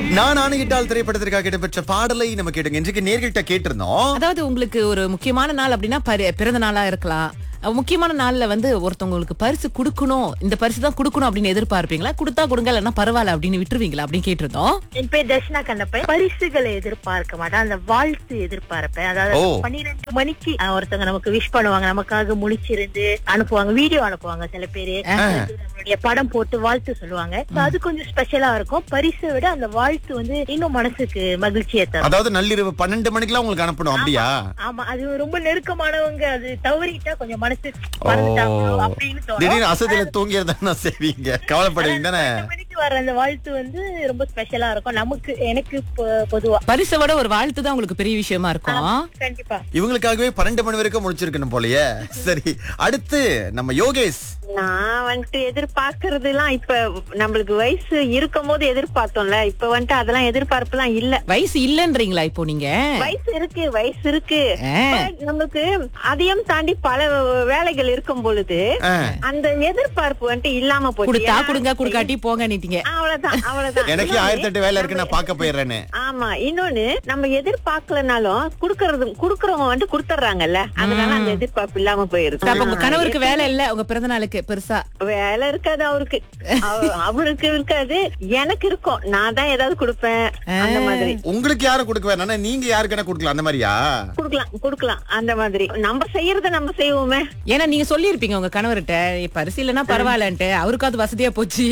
நான் ஆணையிட்டால் திரைப்படத்திற்காக இடம்பெற்ற பாடலை நம்ம கேட்டுங்க இன்றைக்கு நேர்கிட்ட கேட்டிருந்தோம் அதாவது உங்களுக்கு ஒரு முக்கியமான நாள் அப்படின்னா பரி- பிறந்த நாளா இருக்கலாம் அஹ் முக்கியமான நாள்ல வந்து ஒருத்தவங்களுக்கு பரிசு கொடுக்கணும் இந்த பரிசு தான் கொடுக்கணும் அப்படின்னு எதிர்பார்ப்பீங்களா கொடுத்தா கொடுங்க இல்லைன்னா பரவாயில்ல அப்படின்னு விட்டுருவீங்களா அப்படின்னு கேட்டிருந்தோம் என் பேர் தர்ஷனா கண்ணப்பன் பரிசுகளை எதிர்பார்க்க மாட்டேன் அந்த வாழ்த்து எதிர்பார்ப்பேன் அதாவது ஓ. பன்னிரெண்டு மணிக்கு அஹ், ஒருத்தவங்க நமக்கு விஷ் பண்ணுவாங்க நமக்காக முழிச்சிருந்து அனுப்புவாங்க வீடியோ அனுப்புவாங்க சில பேரு நம்மளுடைய படம் போட்டு வாழ்த்து சொல்லுவாங்க So, அது கொஞ்சம் ஸ்பெஷலா இருக்கும் பரிசை விட அந்த வாழ்த்து வந்து இன்னும் மனசுக்கு மகிழ்ச்சியை தரும் அதாவது நள்ளிரவு பன்னெண்டு மணிக்கெல்லாம் உங்களுக்கு அனுப்பணும் அப்படியா ஆமா அது ரொம்ப நெருக்கமானவங்க அது தவறிட்டா கொஞ்சம் மனசு மறந்துட்டாங்களோ அப்படின்னு தோணும் திடீர்னு அசதியில தூங்கிறதா செய்வீங்க கவலைப்படுவீங்க தானே பன்னெண்டு மணிக்கு வர அந்த வாழ்த்து வந்து ரொம்ப ஸ்பெஷலா இருக்கும் நமக்கு எனக்கு பொ- பொதுவா பரிசை விட ஒரு வாழ்த்து தான் உங்களுக்கு பெரிய விஷயமா இருக்கும் கண்டிப்பா இவங்களுக்காகவே பன்னெண்டு மணி வரைக்கும் முடிச்சிருக்கணும் போலயே சரி அடுத்து நம்ம யோகேஷ் நான் வந்துட்டு எதிர்பார்க்கறதுலாம் இப்ப நம்மளுக்கு வயசு இருக்கும் போது எதிர்பார்த்தோம்ல இப்ப வந்துட்டு அதெல்லாம் எதிர்பார்ப்பு எல்லாம் இல்ல வயசு இல்லன்றீங்களா இப்போ நீங்க வயசு இருக்கு வயசு இருக்கு ஆ. But நமக்கு அதையும் தாண்டி பல வேலைகள் இருக்கும் பொழுது ஆ. அந்த எதிர்பார்ப்பு வந்துட்டு இல்லாம போச்சு கொடுத்தா ஏன்னா, கொடுங்க கொடுக்காட்டி போங்க நீட்டீங்க அவ்வளவுதான் அவ்வளவுதான் எனக்கு ஆயிரத்தி எட்டு வேலை இருக்கு நான் பார்க்க போயிடுறேன்னு ஆமா இன்னொன்னு நம்ம எதிர்பார்க்கலனாலும் குடுக்கறது குடுக்கறவங்க வந்துட்டு குடுத்துறாங்கல்ல அதனால அந்த எதிர்பார்ப்பு இல்லாம போயிருது அப்ப உங்க கணவருக்கு வேலை இல்ல உங்க பிறந்த நாளுக்கு பெருசா வேலை இருக்காது அவருக்கு அவ- அவருக்கு இருக்காது எனக்கு இருக்கும் நான் தான் ஏதாவது கொடுப்பேன் அந்த மாதிரி உங்களுக்கு யாரும் கொடுக்க வேணாம் நீங்க யாருக்கான கொடுக்கலாம் அந்த மாதிரியா குடுக்கலாம் குடுக்கலாம் அந்த மாதிரி நம்ம செய்யறத நம்ம செய்வோமே ஏன்னா நீங்க சொல்லியிருப்பீங்க உங்க கணவர்கிட்ட பரிசு இல்லைன்னா பரவாயில்லன்ட்டு அவருக்காவது வசதியா போச்சு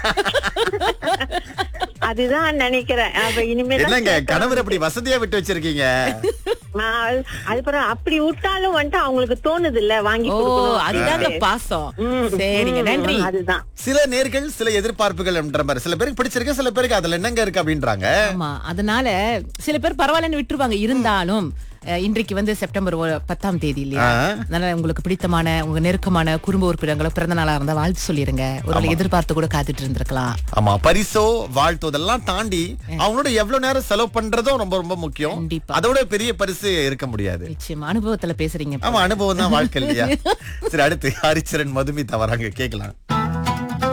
அதுதான் நினைக்கிறேன் அப்ப இனிமேல் என்னங்க கணவர் அப்படி வசதியா விட்டு வச்சிருக்கீங்க அதுக்கப்புறம் அப்படி விட்டாலும் வந்துட்டு அவங்களுக்கு தோணுது இல்ல வாங்கி ஓ கொடுக்கணும் அதுதாங்க பாசம் சரிங்க நன்றி அதுதான் சில நேர்கள் சில எதிர்பார்ப்புகள் என்ற மாதிரி சில பேருக்கு பிடிச்சிருக்கு சில பேருக்கு அதுல என்னங்க இருக்கு அப்படின்றாங்க ஆமா அதனால சில பேர் பரவாயில்லன்னு விட்டுருவாங்க இருந்தாலும் அஹ், இன்றைக்கு வந்து செப்டம்பர் ஒ- பத்தாம் தேதி இல்லையா ஆ. அதனால உங்களுக்கு பிடித்தமான உங்க நெருக்கமான குடும்ப உறுப்பினர்களோ பிறந்த நாளா இருந்தா வாழ்த்து சொல்லிருங்க ஒரு எதிர்பார்த்து கூட காத்துட்டு இருந்திருக்கலாம் ஆமா பரிசோ வாழ்த்தோ இதெல்லாம் தாண்டி அவங்களோட எவ்வளவு நேரம் செலவு பண்றதும் ரொம்ப ரொம்ப முக்கியம் கண்டிப்பா. அதோட பெரிய பரிசு இருக்க முடியாது நிச்சயமா அனுபவத்துல பேசுறீங்க ஆமா அனுபவம் தான் வாழ்க்கை இல்லையா சரி அடுத்து ஹரிச்சரன் மதுமிதா வராங்க கேக்கலாம்